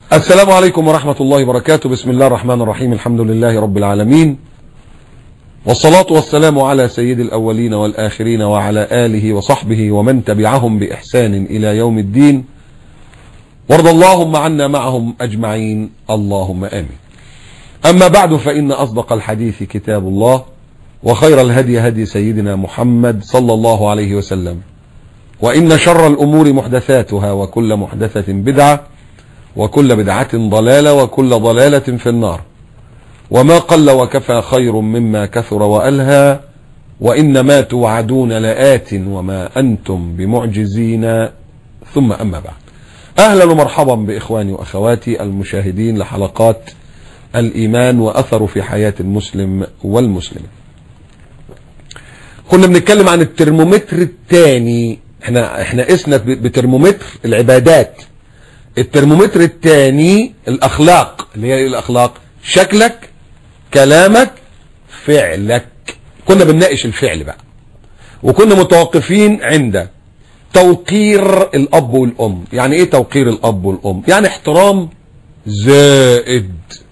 السلام عليكم ورحمة الله وبركاته بسم الله الرحمن الرحيم الحمد لله رب العالمين والصلاة والسلام على سيد الأولين والآخرين وعلى آله وصحبه ومن تبعهم بإحسان إلى يوم الدين وارض اللهم عنا معهم أجمعين اللهم آمين أما بعد فإن أصدق الحديث كتاب الله وخير الهدي هدي سيدنا محمد صلى الله عليه وسلم وإن شر الأمور محدثاتها وكل محدثة بدعة وكل بدعة ضلالة وكل ضلالة في النار وما قل وكفى خير مما كثر وألهى وإنما توعدون لآت وما أنتم بمعجزين ثم أما بعد أهلا ومرحبا بإخواني وأخواتي المشاهدين لحلقات الإيمان وأثر في حياة المسلم والمسلم كنا بنتكلم عن الترمومتر الثاني احنا احنا قسنا بترمومتر العبادات الترمومتر الثاني الاخلاق اللي هي الاخلاق شكلك كلامك فعلك كنا بنناقش الفعل بقى وكنا متوقفين عند توقير الاب والام يعني ايه توقير الاب والام يعني احترام زائد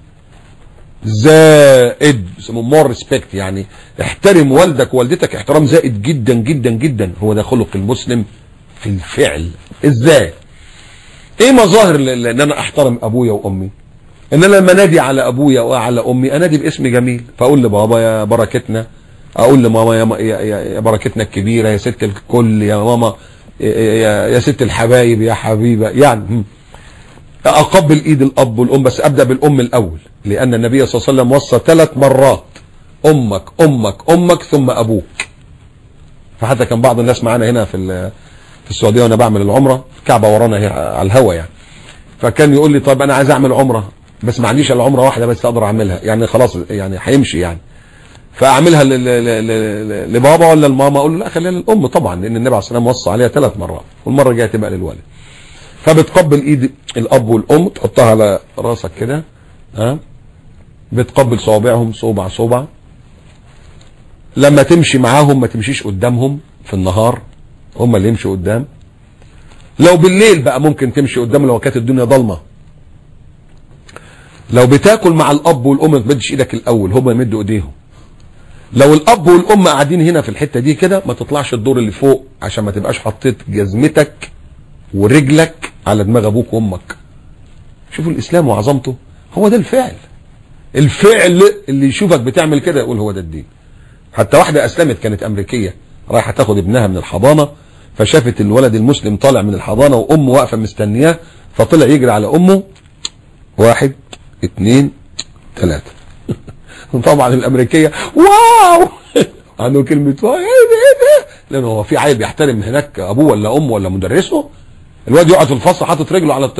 زائد بيسموه مور ريسبكت يعني احترم والدك ووالدتك احترام زائد جدا جدا جدا هو ده خلق المسلم في الفعل ازاي ايه مظاهر ان انا احترم ابويا وامي ان انا لما نادي على ابويا وعلى امي انادي باسم جميل فاقول لبابا يا بركتنا اقول لماما يا, يا, يا بركتنا الكبيره يا ست الكل يا ماما يا, يا ست الحبايب يا حبيبه يعني اقبل ايد الاب والام بس ابدا بالام الاول لان النبي صلى الله عليه وسلم وصى ثلاث مرات امك امك امك ثم ابوك فحتى كان بعض الناس معانا هنا في في السعوديه وانا بعمل العمره الكعبه ورانا هي على الهوا يعني فكان يقول لي طيب انا عايز اعمل عمره بس ما عنديش الا عمره واحده بس اقدر اعملها يعني خلاص يعني هيمشي يعني فاعملها لبابا ولا لماما اقول له لا خليها للام طبعا لان النبي عليه الصلاه والسلام وصى عليها ثلاث مرات والمره الجايه تبقى للوالد فبتقبل ايد الاب والام تحطها على راسك كده ها بتقبل صوابعهم صوبع صوبع لما تمشي معاهم ما تمشيش قدامهم في النهار هم اللي يمشوا قدام لو بالليل بقى ممكن تمشي قدام لو كانت الدنيا ضلمه لو بتاكل مع الاب والام ما تمدش ايدك الاول هم يمدوا ايديهم لو الاب والام قاعدين هنا في الحته دي كده ما تطلعش الدور اللي فوق عشان ما تبقاش حطيت جزمتك ورجلك على دماغ ابوك وامك شوفوا الاسلام وعظمته هو ده الفعل الفعل اللي يشوفك بتعمل كده يقول هو ده الدين حتى واحده اسلمت كانت امريكيه رايحه تاخد ابنها من الحضانه فشافت الولد المسلم طالع من الحضانه وامه واقفه مستنياه فطلع يجري على امه واحد اتنين تلاته طبعا الامريكيه واو عنده كلمه واو ايه ده ايه ده لانه هو في عيل بيحترم هناك ابوه ولا امه ولا مدرسه الواد يقعد في الفصل حاطط رجله على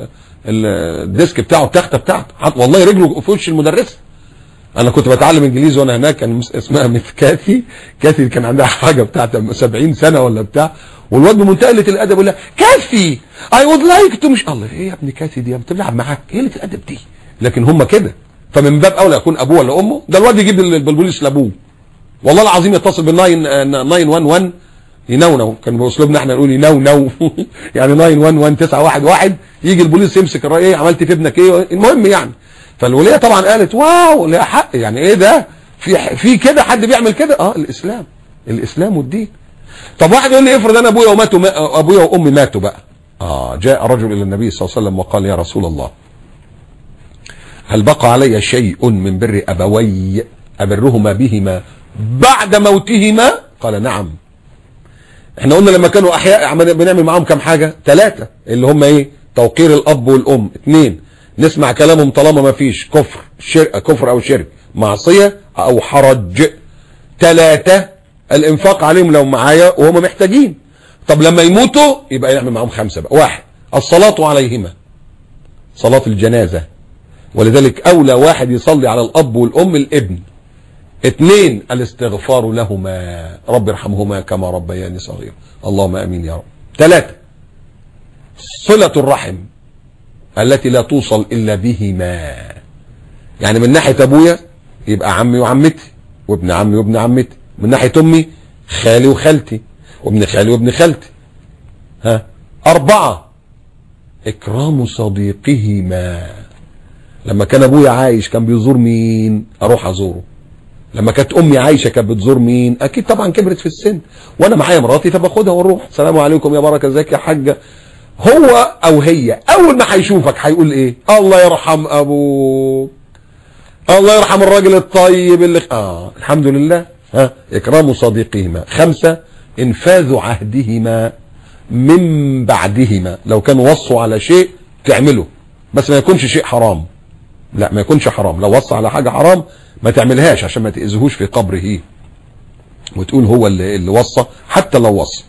الديسك بتاعه التخته بتاعته حط والله رجله في وش المدرسه انا كنت بتعلم انجليزي وانا هناك كان اسمها مس كاتي كاتي كان عندها حاجه بتاعت 70 سنه ولا بتاع والواد بمنتهى قله الادب يقول لها كاتي اي وود لايك تو مش الله ايه يا ابني كاتي دي بتلعب معاك ايه قله الادب دي لكن هم كده فمن باب اولى يكون ابوه ولا امه ده الواد يجيب البوليس لابوه والله العظيم يتصل بال 911 ينونو كان باسلوبنا احنا نقول ينونو يعني 911 911 يجي البوليس يمسك الراي ايه عملت في ابنك ايه المهم يعني فالوليه طبعا قالت واو لها حق يعني ايه ده في في كده حد بيعمل كده اه الاسلام الاسلام والدين طب واحد يقول لي افرض انا ابويا وماتوا ابويا وامي ماتوا بقى اه جاء رجل الى النبي صلى الله عليه وسلم وقال يا رسول الله هل بقى علي شيء من بر ابوي ابرهما بهما بعد موتهما قال نعم احنا قلنا لما كانوا احياء بنعمل معاهم كام حاجه ثلاثه اللي هم ايه توقير الاب والام اثنين نسمع كلامهم طالما ما فيش كفر شرك كفر او شرك معصيه او حرج ثلاثه الانفاق عليهم لو معايا وهم محتاجين طب لما يموتوا يبقى نعمل معاهم خمسه بقى واحد الصلاه عليهما صلاه الجنازه ولذلك اولى واحد يصلي على الاب والام الابن اثنين الاستغفار لهما رب ارحمهما كما ربياني صغيرا اللهم امين يا رب ثلاثة صلة الرحم التي لا توصل الا بهما يعني من ناحية ابويا يبقى عمي وعمتي وابن عمي وابن عمتي من ناحية امي خالي وخالتي وابن خالي وابن خالتي ها اربعة اكرام صديقهما لما كان ابويا عايش كان بيزور مين اروح ازوره لما كانت امي عايشه كانت بتزور مين اكيد طبعا كبرت في السن وانا معايا مراتي فباخدها ونروح السلام عليكم يا بركه ازيك يا حاجه هو او هي اول ما هيشوفك هيقول ايه الله يرحم ابوك الله يرحم الراجل الطيب اللي اه الحمد لله ها اكرام صديقهما خمسة انفاذ عهدهما من بعدهما لو كانوا وصوا على شيء تعمله بس ما يكونش شيء حرام لا ما يكونش حرام لو وصى على حاجة حرام ما تعملهاش عشان ما تأذيهوش في قبره وتقول هو اللي, اللي وصى حتى لو وصى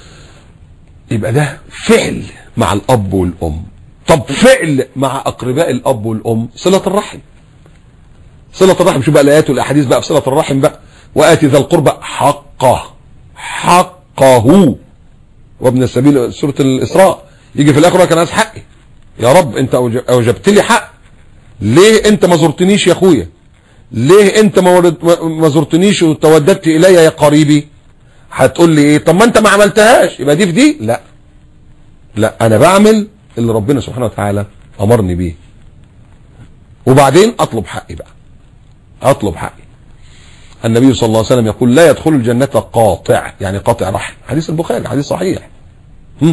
يبقى ده فعل مع الأب والأم طب فعل مع أقرباء الأب والأم صلة الرحم صلة الرحم شو بقى الآيات والأحاديث بقى في صلة الرحم بقى وآتي ذا القربى حقه حقه وابن السبيل سورة الإسراء يجي في الآخر كان عايز حقي يا رب أنت أوجبت لي حق ليه أنت ما زرتنيش يا أخويا ليه أنت ما, ما زرتنيش وتوددت إلي يا قريبي هتقول لي إيه طب ما أنت ما عملتهاش يبقى دي في دي لا لا أنا بعمل اللي ربنا سبحانه وتعالى أمرني بيه وبعدين أطلب حقي بقى أطلب حقي النبي صلى الله عليه وسلم يقول لا يدخل الجنة قاطع يعني قاطع رحم حديث البخاري حديث صحيح هم؟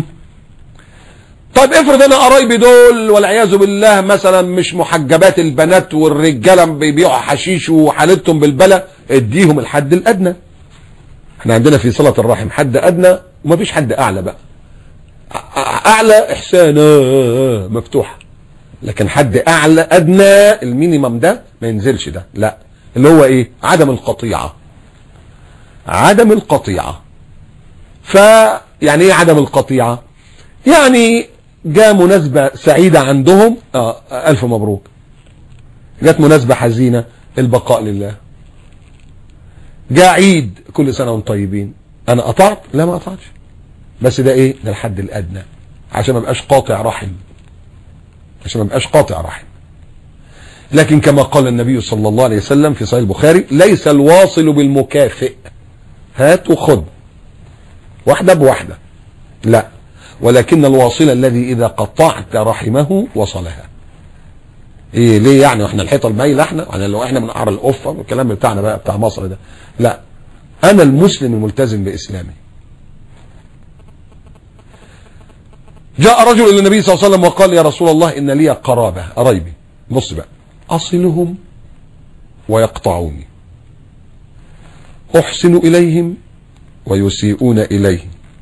طيب افرض انا قرايبي دول والعياذ بالله مثلا مش محجبات البنات والرجاله بيبيعوا حشيش وحالتهم بالبلا اديهم الحد الادنى احنا عندنا في صله الرحم حد ادنى ومفيش حد اعلى بقى اعلى احسان مفتوحه لكن حد اعلى ادنى المينيمم ده ما ينزلش ده لا اللي هو ايه عدم القطيعة عدم القطيعة فيعني ايه عدم القطيعة يعني جاء مناسبة سعيدة عندهم آه الف مبروك جات مناسبة حزينة البقاء لله جاء عيد كل سنة وانتم طيبين انا قطعت لا ما قطعتش بس ده ايه ده الحد الادنى عشان ما بقاش قاطع رحم عشان ما بقاش قاطع رحم لكن كما قال النبي صلى الله عليه وسلم في صحيح البخاري ليس الواصل بالمكافئ هات وخذ واحدة بواحدة لا ولكن الواصل الذي إذا قطعت رحمه وصلها ايه ليه يعني احنا الحيطه المايله احنا يعني لو احنا من قعر القفه والكلام بتاعنا بقى بتاع مصر ده لا انا المسلم الملتزم باسلامي جاء رجل الى النبي صلى الله عليه وسلم وقال يا رسول الله ان لي قرابه قرايبي بص بقى أصلهم ويقطعوني أحسن إليهم ويسيئون إليه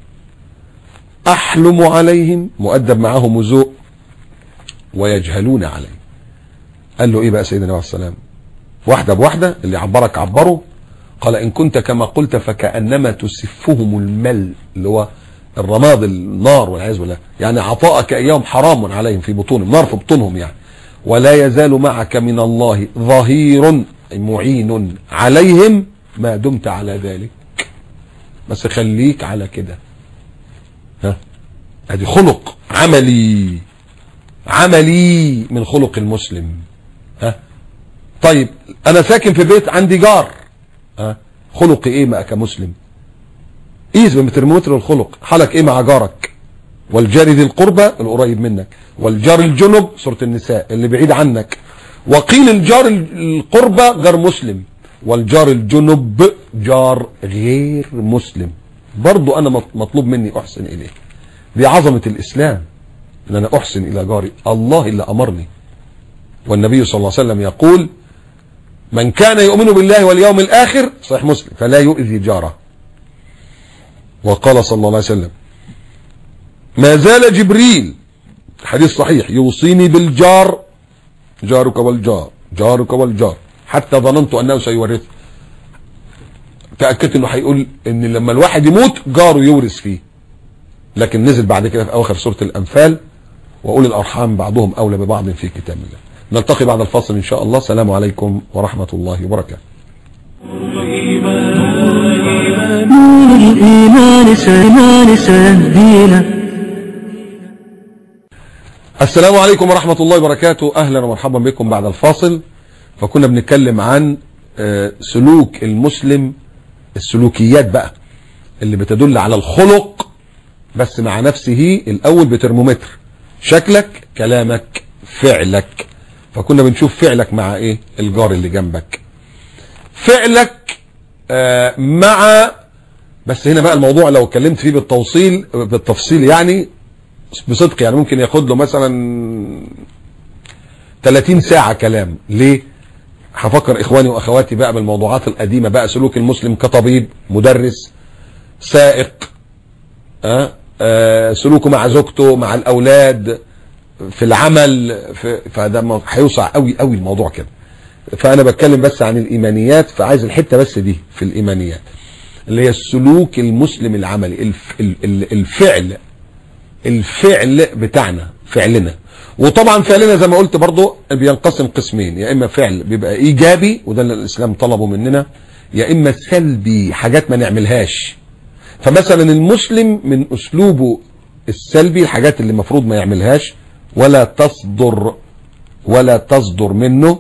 أحلم عليهم مؤدب معهم وذوق ويجهلون علي قال له إيه بقى سيدنا عليه السلام واحدة بواحدة اللي عبرك عبره قال إن كنت كما قلت فكأنما تسفهم المل اللي هو الرماد النار والعياذ بالله يعني عطاءك إياهم حرام عليهم في بطونهم نار في بطونهم يعني ولا يزال معك من الله ظهير معين عليهم ما دمت على ذلك بس خليك على كده ها ادي خلق عملي عملي من خلق المسلم ها طيب انا ساكن في بيت عندي جار ها خلقي ايه بقى كمسلم قيس بمترمتر الخلق حالك ايه مع جارك والجار ذي القربى القريب منك والجار الجنب سورة النساء اللي بعيد عنك وقيل الجار القربى جار مسلم والجار الجنب جار غير مسلم برضو انا مطلوب مني احسن اليه دي عظمة الاسلام ان انا احسن الى جاري الله اللي امرني والنبي صلى الله عليه وسلم يقول من كان يؤمن بالله واليوم الاخر صحيح مسلم فلا يؤذي جاره وقال صلى الله عليه وسلم ما زال جبريل حديث صحيح يوصيني بالجار جارك والجار جارك والجار حتى ظننت انه سيورث تاكدت انه هيقول ان لما الواحد يموت جاره يورث فيه لكن نزل بعد كده في اواخر سوره الانفال واولي الارحام بعضهم اولى ببعض في كتاب الله نلتقي بعد الفاصل ان شاء الله السلام عليكم ورحمه الله وبركاته نور الإيمان سيمان سيهدينا السلام عليكم ورحمة الله وبركاته أهلا ومرحبا بكم بعد الفاصل فكنا بنتكلم عن آه، سلوك المسلم السلوكيات بقى اللي بتدل على الخلق بس مع نفسه الأول بترمومتر شكلك كلامك فعلك فكنا بنشوف فعلك مع ايه الجار اللي جنبك فعلك آه مع بس هنا بقى الموضوع لو اتكلمت فيه بالتوصيل بالتفصيل يعني بصدق يعني ممكن ياخد له مثلا 30 ساعة كلام ليه هفكر اخواني واخواتي بقى بالموضوعات القديمة بقى سلوك المسلم كطبيب مدرس سائق أه؟ أه سلوكه مع زوجته مع الاولاد في العمل في فده مو- هيوسع قوي قوي الموضوع كده فانا بتكلم بس عن الايمانيات فعايز الحته بس دي في الايمانيات اللي هي السلوك المسلم العملي الف ال- ال- الفعل الفعل بتاعنا فعلنا وطبعا فعلنا زي ما قلت برضو بينقسم قسمين يا اما فعل بيبقى ايجابي وده اللي الاسلام طلبه مننا يا اما سلبي حاجات ما نعملهاش فمثلا المسلم من اسلوبه السلبي الحاجات اللي المفروض ما يعملهاش ولا تصدر ولا تصدر منه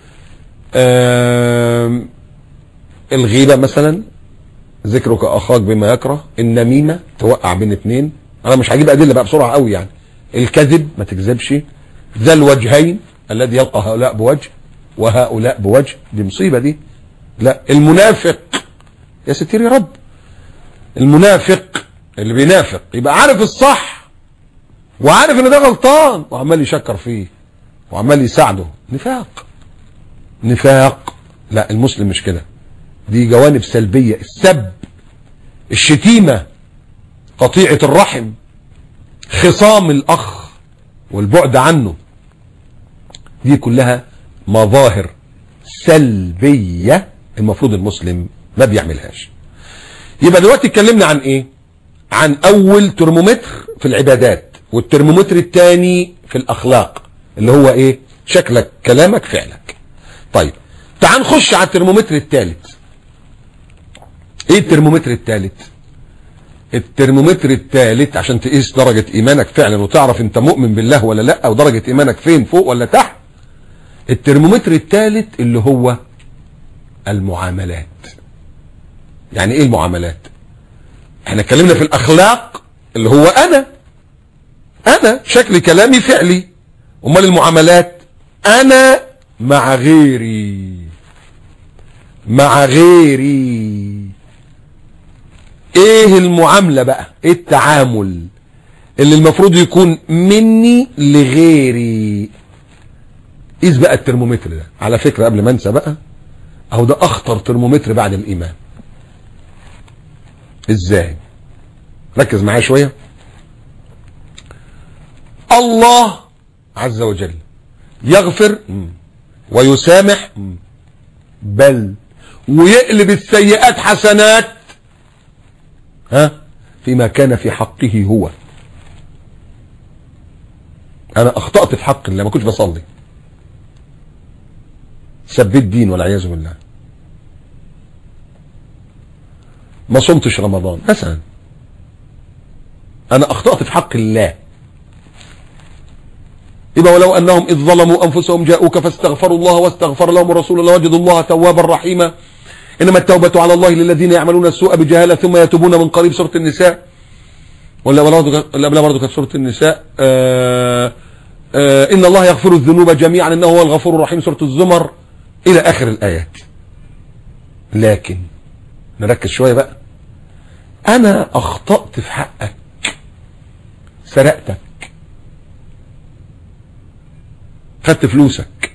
آم، الغيبة مثلا ذكرك اخاك بما يكره النميمة توقع بين اتنين انا مش هجيب ادلة بقى بسرعة قوي يعني الكذب ما تكذبش ذا الوجهين الذي يلقى هؤلاء بوجه وهؤلاء بوجه دي مصيبة دي لا المنافق يا ستير يا رب المنافق اللي بينافق يبقى عارف الصح وعارف ان ده غلطان وعمال يشكر فيه وعمال يساعده نفاق نفاق لا المسلم مش كده دي جوانب سلبية السب الشتيمة قطيعة الرحم خصام الأخ والبعد عنه دي كلها مظاهر سلبية المفروض المسلم ما بيعملهاش يبقى دلوقتي اتكلمنا عن ايه عن اول ترمومتر في العبادات والترمومتر الثاني في الاخلاق اللي هو ايه شكلك كلامك فعلك طيب تعال نخش على الترمومتر الثالث ايه الترمومتر الثالث الترمومتر الثالث عشان تقيس درجة ايمانك فعلا وتعرف انت مؤمن بالله ولا لا او درجة ايمانك فين فوق ولا تحت الترمومتر الثالث اللي هو المعاملات يعني ايه المعاملات احنا اتكلمنا في الاخلاق اللي هو انا انا شكل كلامي فعلي امال المعاملات انا مع غيري مع غيري ايه المعاملة بقى ايه التعامل اللي المفروض يكون مني لغيري قيس بقى الترمومتر ده على فكرة قبل ما انسى بقى اهو ده اخطر ترمومتر بعد الايمان ازاي ركز معايا شوية الله عز وجل يغفر مم. ويسامح مم. بل ويقلب السيئات حسنات ها فيما كان في حقه هو انا اخطأت في حق الله ما كنتش بصلي سبيت دين والعياذ بالله ما صمتش رمضان مثلا انا اخطأت في حق الله يبقى ولو انهم اذ ظلموا انفسهم جاءوك فاستغفروا الله واستغفر لهم الرسول لوجدوا الله توابا رحيما انما التوبة على الله للذين يعملون السوء بجهالة ثم يتوبون من قريب سورة النساء ولا برضه ولا قبلها برضه كانت سورة النساء آآ آآ ان الله يغفر الذنوب جميعا انه هو الغفور الرحيم سورة الزمر الى اخر الايات لكن نركز شوية بقى انا اخطأت في حقك سرقتك خدت فلوسك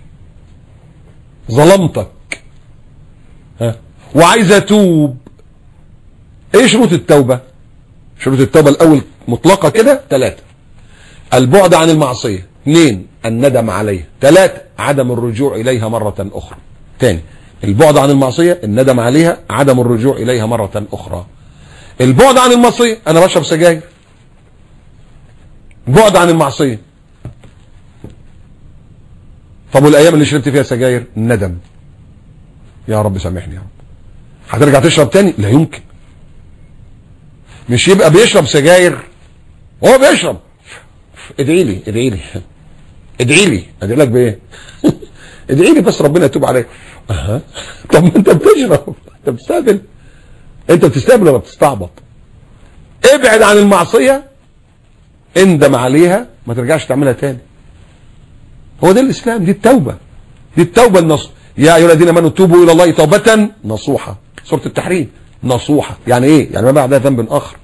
ظلمتك ها وعايز اتوب ايه شروط التوبة شروط التوبة الاول مطلقة كده ثلاثة البعد عن المعصية اثنين الندم عليها ثلاثة عدم الرجوع اليها مرة اخرى تاني البعد عن المعصية الندم عليها عدم الرجوع اليها مرة اخرى البعد عن المعصية انا بشرب سجاير بعد عن المعصية طب والايام اللي شربت فيها سجاير ندم يا رب سامحني يا رب هترجع تشرب تاني لا يمكن مش يبقى بيشرب سجاير وهو بيشرب ادعي لي ادعي لي ادعي لي ادعي لك بايه ادعي لي بس ربنا يتوب عليك اها طب ما انت بتشرب انت بتستهبل انت بتستهبل ولا بتستعبط ابعد عن المعصيه اندم عليها ما ترجعش تعملها تاني هو ده الاسلام دي التوبه دي التوبه النصوح يا ايها الذين امنوا توبوا الى الله توبه نصوحه سوره التحريم نصوحه يعني ايه يعني ما بعدها ذنب اخر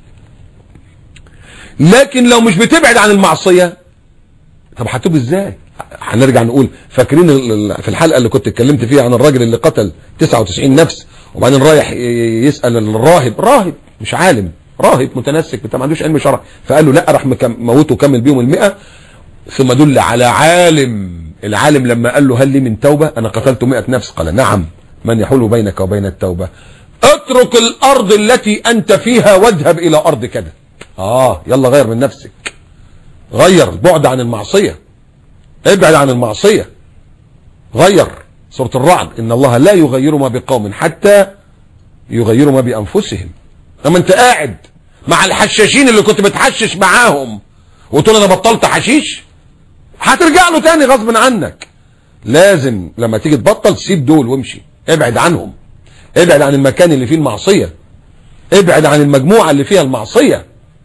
لكن لو مش بتبعد عن المعصيه طب هتوب ازاي هنرجع نقول فاكرين ال- ال- في الحلقه اللي كنت اتكلمت فيها عن الراجل اللي قتل 99 نفس وبعدين رايح ي- يسال الراهب راهب مش عالم راهب متنسك بتاع ما عندوش علم شرع فقال له لا راح مكم- موته وكمل بيهم المئة ثم دل على عالم العالم لما قال له هل لي من توبة انا قتلت مئة نفس قال نعم من يحول بينك وبين التوبة اترك الارض التي انت فيها واذهب الى ارض كذا اه يلا غير من نفسك غير البعد عن المعصية ابعد عن المعصية غير سورة الرعد ان الله لا يغير ما بقوم حتى يغيروا ما بانفسهم لما انت قاعد مع الحشاشين اللي كنت بتحشش معاهم وتقول انا بطلت حشيش هترجع له تاني غصب عنك لازم لما تيجي تبطل سيب دول وامشي ابعد عنهم ابعد عن المكان اللي فيه المعصية ابعد عن المجموعة اللي فيها المعصية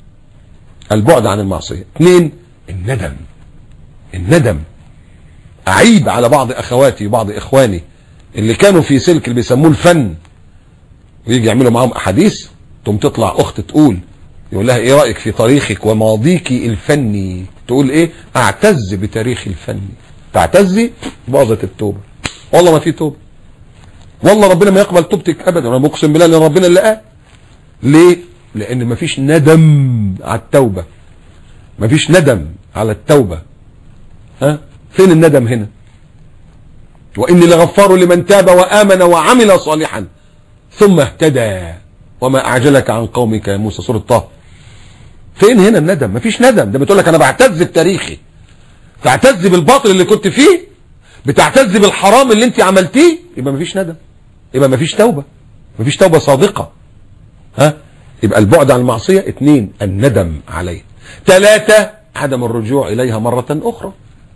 البعد عن المعصية اثنين الندم الندم اعيب على بعض اخواتي وبعض اخواني اللي كانوا في سلك اللي بيسموه الفن ويجي يعملوا معاهم احاديث تقوم تطلع اخت تقول يقول لها ايه رايك في تاريخك وماضيك الفني تقول ايه اعتز بتاريخي الفني تعتزي باظت التوبه والله ما في توبه والله ربنا ما يقبل توبتك ابدا انا بقسم بالله ان ربنا اللي قال ليه لان مفيش ندم على التوبه مفيش ندم على التوبه ها فين الندم هنا واني لغفار لمن تاب وامن وعمل صالحا ثم اهتدى وما اعجلك عن قومك يا موسى سوره طه فين هنا الندم مفيش ندم ده بتقول لك انا بعتز بتاريخي تعتز بالباطل اللي كنت فيه بتعتز بالحرام اللي انت عملتيه يبقى مفيش ندم يبقى مفيش توبه مفيش توبه صادقه ها يبقى البعد عن المعصيه اثنين الندم عليه ثلاثه عدم الرجوع اليها مره اخرى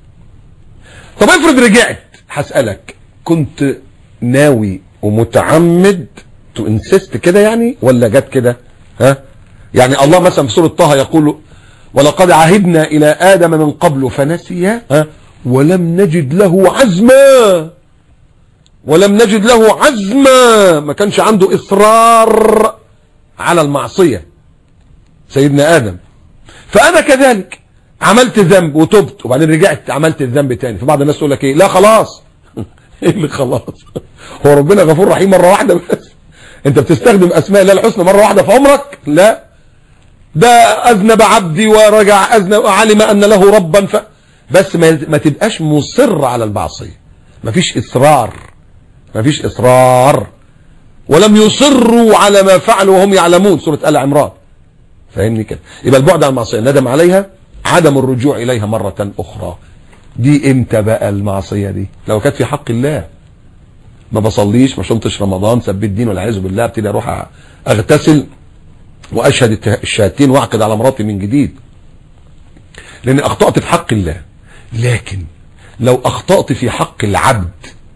طب افرض رجعت هسألك كنت ناوي ومتعمد تو انسست كده يعني ولا جت كده ها يعني الله مثلا في سورة طه يقول ولقد عهدنا إلى آدم من قبل فنسي ها ولم نجد له عزما ولم نجد له عزما ما كانش عنده إصرار على المعصية سيدنا آدم فأنا كذلك عملت ذنب وتبت وبعدين رجعت عملت الذنب تاني فبعض الناس تقول لك ايه لا خلاص ايه اللي خلاص هو ربنا غفور رحيم مره واحده بس انت بتستخدم اسماء الله الحسنى مره واحده في عمرك لا ده اذنب عبدي ورجع اذنب وعلم ان له ربا ف بس ما, ما تبقاش مصر على المعصيه مفيش اصرار مفيش اصرار ولم يصروا على ما فعلوا وهم يعلمون سوره ال عمران فاهمني كده يبقى البعد عن المعصيه ندم عليها عدم الرجوع اليها مره اخرى دي امتى بقى المعصيه دي لو كانت في حق الله ما بصليش ما شمتش رمضان سبيت دين والعياذ بالله ابتدي اروح اغتسل واشهد الت- الشهادتين واعقد على مراتي من جديد لان اخطات في حق الله لكن لو اخطات في حق العبد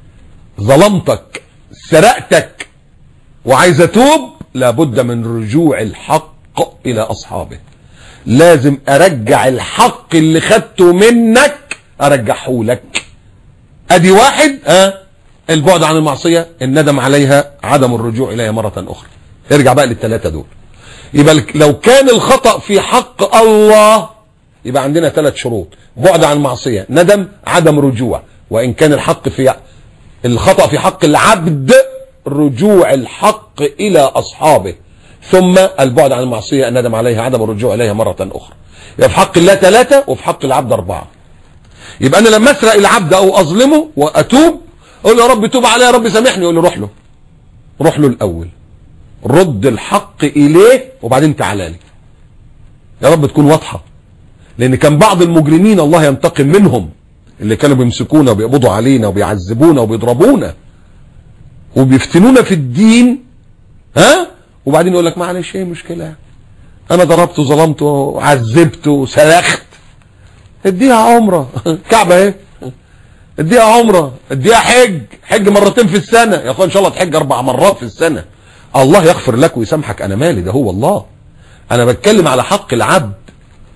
ظلمتك سرقتك وعايز اتوب لابد من رجوع الحق الى اصحابه لازم ارجع الحق اللي خدته منك ارجعه لك ادي واحد ها البعد عن المعصية الندم عليها عدم الرجوع اليها مرة اخرى ارجع بقى للثلاثة دول يبقى الك- لو كان الخطأ في حق الله يبقى عندنا ثلاث شروط بعد عن المعصية ندم عدم رجوع وان كان الحق في الخطأ في حق العبد رجوع الحق الى اصحابه ثم البعد عن المعصية الندم عليها عدم الرجوع اليها مرة اخرى يبقى في حق الله ثلاثة وفي حق العبد اربعة يبقى انا لما اسرق العبد او اظلمه واتوب اقول له يا رب توب عليا يا رب سامحني يقول له روح له روح له الاول رد الحق اليه وبعدين تعالى لي يا رب تكون واضحه لان كان بعض المجرمين الله ينتقم منهم اللي كانوا بيمسكونا وبيقبضوا علينا وبيعذبونا وبيضربونا وبيفتنونا في الدين ها وبعدين يقول لك معلش ايه مشكله انا ضربته وظلمته وعذبته وسلخت اديها عمره كعبه اهي اديها عمره اديها حج حج مرتين في السنه يا اخوان ان شاء الله تحج اربع مرات في السنه الله يغفر لك ويسامحك انا مالي ده هو الله انا بتكلم على حق العبد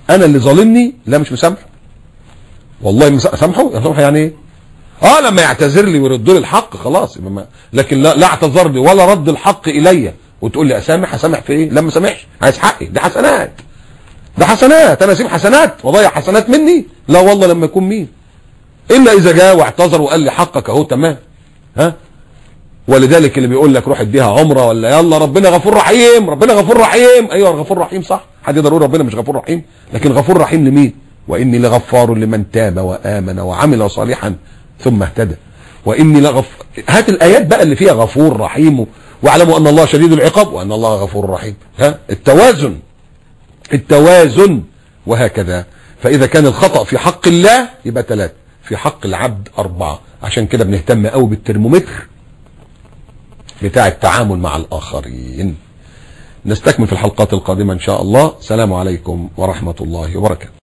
انا اللي ظالمني لا مش مسامحه والله مس- سامحه سامحه يعني ايه اه لما يعتذر لي ويرد لي الحق خلاص يبقى ما لكن لا لا اعتذر لي ولا رد الحق الي وتقول لي اسامح اسامح في ايه لما سامحش عايز حقي ده حسنات ده حسنات انا اسيب حسنات واضيع حسنات مني لا والله لما يكون مين الا اذا جاء واعتذر وقال لي حقك اهو تمام ها ولذلك اللي بيقول لك روح اديها عمره ولا يلا ربنا غفور رحيم ربنا غفور رحيم ايوه غفور رحيم صح حد يقدر يقول ربنا مش غفور رحيم لكن غفور رحيم لمين واني لغفار لمن تاب وامن وعمل صالحا ثم اهتدى واني لغف هات الايات بقى اللي فيها غفور رحيم واعلموا ان الله شديد العقاب وان الله غفور رحيم ها التوازن التوازن وهكذا فإذا كان الخطأ في حق الله يبقى ثلاثة في حق العبد أربعة عشان كده بنهتم قوي بالترمومتر بتاع التعامل مع الآخرين نستكمل في الحلقات القادمة إن شاء الله سلام عليكم ورحمة الله وبركاته